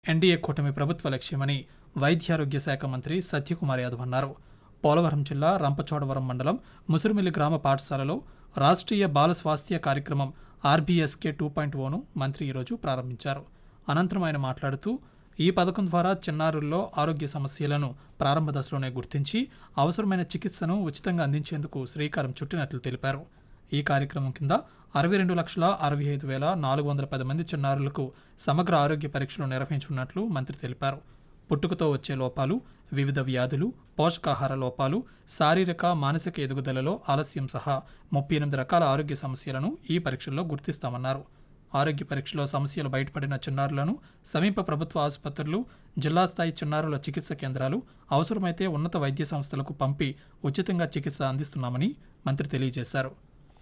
NDA కూటమి ప్రభుత్వ లక్ష్యమని వైద్యారోగ్య శాఖ మంత్రి సత్యకుమార్ యాదవ్ అన్నారు పోలవరం జిల్లా రంపచోడవరం మండలం ముసురుమిల్లి గ్రామ పాఠశాలలో రాష్ట్రీయ బాల స్వాస్థ్య కార్యక్రమం ఆర్బీఎస్కే టూ పాయింట్ ఓను మంత్రి ఈరోజు ప్రారంభించారు అనంతరం ఆయన మాట్లాడుతూ ఈ పథకం ద్వారా చిన్నారుల్లో ఆరోగ్య సమస్యలను ప్రారంభ దశలోనే గుర్తించి అవసరమైన చికిత్సను ఉచితంగా అందించేందుకు శ్రీకారం చుట్టినట్లు తెలిపారు ఈ కార్యక్రమం కింద అరవై రెండు లక్షల అరవై ఐదు వేల నాలుగు వందల పది మంది చిన్నారులకు సమగ్ర ఆరోగ్య పరీక్షలు నిర్వహించనున్నట్లు మంత్రి తెలిపారు పుట్టుకతో వచ్చే లోపాలు వివిధ వ్యాధులు పోషకాహార లోపాలు శారీరక మానసిక ఎదుగుదలలో ఆలస్యం సహా ముప్పై ఎనిమిది రకాల ఆరోగ్య సమస్యలను ఈ పరీక్షల్లో గుర్తిస్తామన్నారు ఆరోగ్య పరీక్షలో సమస్యలు బయటపడిన చిన్నారులను సమీప ప్రభుత్వ ఆసుపత్రులు జిల్లా స్థాయి చిన్నారుల చికిత్స కేంద్రాలు అవసరమైతే ఉన్నత వైద్య సంస్థలకు పంపి ఉచితంగా చికిత్స అందిస్తున్నామని మంత్రి తెలియజేశారు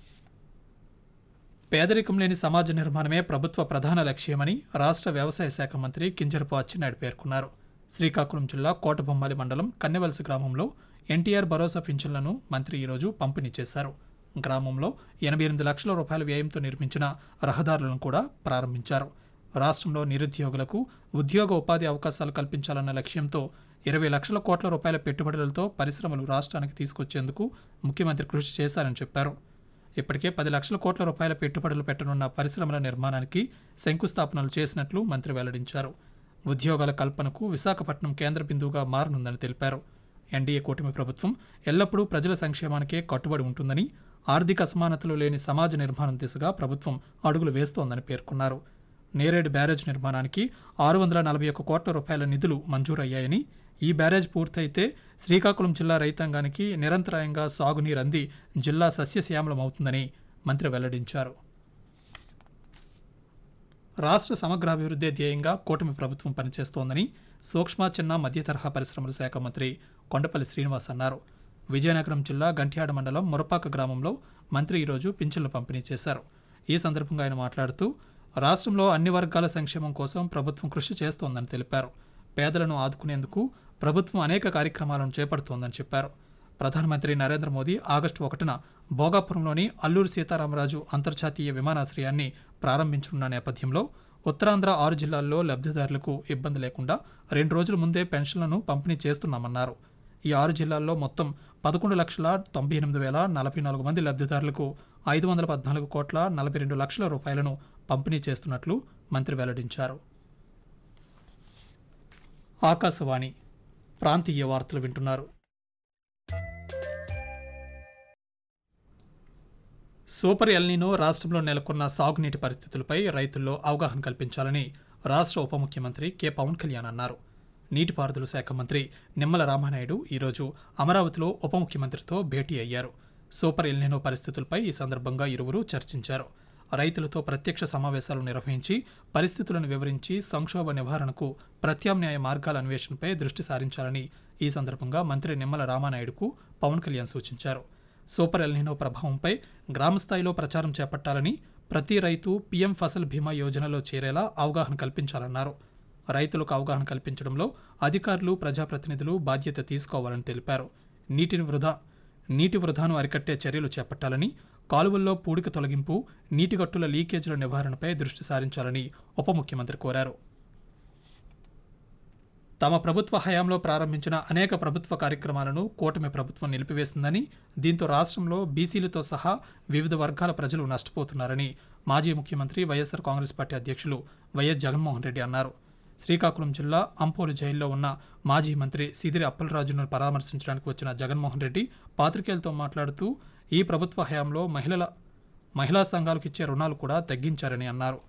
పేదరికం లేని సమాజ నిర్మాణమే ప్రభుత్వ ప్రధాన లక్ష్యమని రాష్ట్ర వ్యవసాయ శాఖ మంత్రి కింజరపు అచ్చెన్నాయుడు పేర్కొన్నారు శ్రీకాకుళం జిల్లా కోటబొమ్మాలి మండలం కన్నెవలస గ్రామంలో ఎన్టీఆర్ భరోసా పింఛన్లను మంత్రి ఈరోజు పంపిణీ చేశారు గ్రామంలో ఎనభై ఎనిమిది లక్షల రూపాయల వ్యయంతో నిర్మించిన రహదారులను కూడా ప్రారంభించారు రాష్ట్రంలో నిరుద్యోగులకు ఉద్యోగ ఉపాధి అవకాశాలు కల్పించాలన్న లక్ష్యంతో ఇరవై లక్షల కోట్ల రూపాయల పెట్టుబడులతో పరిశ్రమలు రాష్ట్రానికి తీసుకొచ్చేందుకు ముఖ్యమంత్రి కృషి చేశారని చెప్పారు ఇప్పటికే పది లక్షల కోట్ల రూపాయల పెట్టుబడులు పెట్టనున్న పరిశ్రమల నిర్మాణానికి శంకుస్థాపనలు చేసినట్లు మంత్రి వెల్లడించారు ఉద్యోగాల కల్పనకు విశాఖపట్నం కేంద్ర బిందువుగా మారనుందని తెలిపారు ఎన్డీఏ కూటమి ప్రభుత్వం ఎల్లప్పుడూ ప్రజల సంక్షేమానికే కట్టుబడి ఉంటుందని ఆర్థిక అసమానతలు లేని సమాజ నిర్మాణం దిశగా ప్రభుత్వం అడుగులు వేస్తోందని పేర్కొన్నారు నేరేడు బ్యారేజ్ నిర్మాణానికి ఆరు వందల నలభై ఒక్క కోట్ల రూపాయల నిధులు మంజూరయ్యాయని ఈ బ్యారేజ్ పూర్తయితే శ్రీకాకుళం జిల్లా రైతాంగానికి నిరంతరాయంగా సాగునీరు అంది జిల్లా సస్యశ్యామలమవుతుందని మంత్రి వెల్లడించారు రాష్ట్ర సమగ్రాభివృద్ధి ధ్యేయంగా కూటమి ప్రభుత్వం పనిచేస్తోందని సూక్ష్మ చిన్న మధ్య తరహా పరిశ్రమల శాఖ మంత్రి కొండపల్లి శ్రీనివాస్ అన్నారు విజయనగరం జిల్లా గంట్యాడ మండలం మురపాక గ్రామంలో మంత్రి ఈరోజు పింఛన్లు పంపిణీ చేశారు ఈ సందర్భంగా ఆయన మాట్లాడుతూ రాష్ట్రంలో అన్ని వర్గాల సంక్షేమం కోసం ప్రభుత్వం కృషి చేస్తోందని తెలిపారు పేదలను ఆదుకునేందుకు ప్రభుత్వం అనేక కార్యక్రమాలను చేపడుతోందని చెప్పారు ప్రధానమంత్రి నరేంద్ర మోదీ ఆగస్టు ఒకటిన భోగాపురంలోని అల్లూరు సీతారామరాజు అంతర్జాతీయ విమానాశ్రయాన్ని ప్రారంభించనున్న నేపథ్యంలో ఉత్తరాంధ్ర ఆరు జిల్లాల్లో లబ్ధిదారులకు ఇబ్బంది లేకుండా రెండు రోజుల ముందే పెన్షన్లను పంపిణీ చేస్తున్నామన్నారు ఈ ఆరు జిల్లాల్లో మొత్తం పదకొండు లక్షల తొంభై ఎనిమిది వేల నలభై నాలుగు మంది లబ్ధిదారులకు ఐదు వందల పద్నాలుగు కోట్ల నలభై రెండు లక్షల రూపాయలను పంపిణీ చేస్తున్నట్లు మంత్రి వెల్లడించారు ఆకాశవాణి ప్రాంతీయ వార్తలు వింటున్నారు సూపర్ ఎల్నినో రాష్ట్రంలో నెలకొన్న సాగునీటి పరిస్థితులపై రైతుల్లో అవగాహన కల్పించాలని రాష్ట్ర ఉప ముఖ్యమంత్రి కె పవన్ కళ్యాణ్ అన్నారు నీటిపారుదల శాఖ మంత్రి నిమ్మల రామానాయుడు ఈరోజు అమరావతిలో ఉప ముఖ్యమంత్రితో భేటీ అయ్యారు సూపర్ ఎల్నినో పరిస్థితులపై ఈ సందర్భంగా ఇరువురు చర్చించారు రైతులతో ప్రత్యక్ష సమావేశాలు నిర్వహించి పరిస్థితులను వివరించి సంక్షోభ నివారణకు ప్రత్యామ్నాయ మార్గాల అన్వేషణపై దృష్టి సారించాలని ఈ సందర్భంగా మంత్రి నిమ్మల రామానాయుడుకు పవన్ కళ్యాణ్ సూచించారు సూపర్ ఎల్నినో ప్రభావంపై గ్రామస్థాయిలో ప్రచారం చేపట్టాలని ప్రతి రైతు పీఎం ఫసల్ బీమా యోజనలో చేరేలా అవగాహన కల్పించాలన్నారు రైతులకు అవగాహన కల్పించడంలో అధికారులు ప్రజాప్రతినిధులు బాధ్యత తీసుకోవాలని తెలిపారు నీటిని వృధా నీటి వృధాను అరికట్టే చర్యలు చేపట్టాలని కాలువల్లో పూడిక తొలగింపు నీటిగట్టుల లీకేజీల నివారణపై దృష్టి సారించాలని ఉప ముఖ్యమంత్రి కోరారు తమ ప్రభుత్వ హయాంలో ప్రారంభించిన అనేక ప్రభుత్వ కార్యక్రమాలను కూటమి ప్రభుత్వం నిలిపివేసిందని దీంతో రాష్ట్రంలో బీసీలతో సహా వివిధ వర్గాల ప్రజలు నష్టపోతున్నారని మాజీ ముఖ్యమంత్రి వైఎస్సార్ కాంగ్రెస్ పార్టీ అధ్యక్షులు వైఎస్ జగన్మోహన్ రెడ్డి అన్నారు శ్రీకాకుళం జిల్లా అంపోలు జైల్లో ఉన్న మాజీ మంత్రి సిదిరి అప్పలరాజును పరామర్శించడానికి వచ్చిన జగన్మోహన్ రెడ్డి పాత్రికేయులతో మాట్లాడుతూ ఈ ప్రభుత్వ హయాంలో మహిళల మహిళా సంఘాలకు ఇచ్చే రుణాలు కూడా తగ్గించారని అన్నారు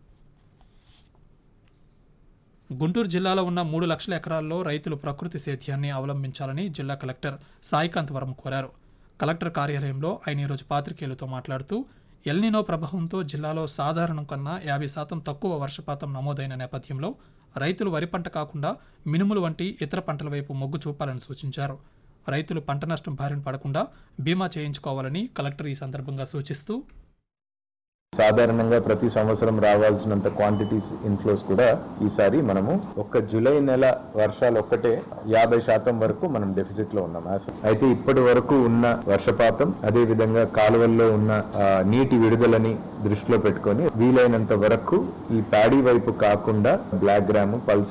గుంటూరు జిల్లాలో ఉన్న మూడు లక్షల ఎకరాల్లో రైతులు ప్రకృతి సేద్యాన్ని అవలంబించాలని జిల్లా కలెక్టర్ సాయికాంత్ వరం కోరారు కలెక్టర్ కార్యాలయంలో ఆయన ఈరోజు పాత్రికేయులతో మాట్లాడుతూ ఎల్నినో ప్రభావంతో జిల్లాలో సాధారణం కన్నా యాభై శాతం తక్కువ వర్షపాతం నమోదైన నేపథ్యంలో రైతులు వరి పంట కాకుండా మినుములు వంటి ఇతర పంటల వైపు మొగ్గు చూపాలని సూచించారు రైతులు పంట నష్టం బారిన పడకుండా బీమా చేయించుకోవాలని కలెక్టర్ ఈ సందర్భంగా సూచిస్తూ సాధారణంగా ప్రతి సంవత్సరం రావాల్సినంత క్వాంటిటీస్ ఇన్ఫ్లోస్ కూడా ఈసారి మనము ఒక్క జూలై నెల వర్షాలు ఒక్కటే యాభై శాతం వరకు మనం డెఫిసిట్ లో ఉన్నాం As- అయితే ఇప్పటి వరకు ఉన్న వర్షపాతం అదే విధంగా కాలువల్లో ఉన్న ఆ, నీటి విడుదలని దృష్టిలో పెట్టుకొని వీలైనంత వరకు ఈ ప్యాడీ వైపు కాకుండా బ్లాక్ గ్రామ్ పల్స్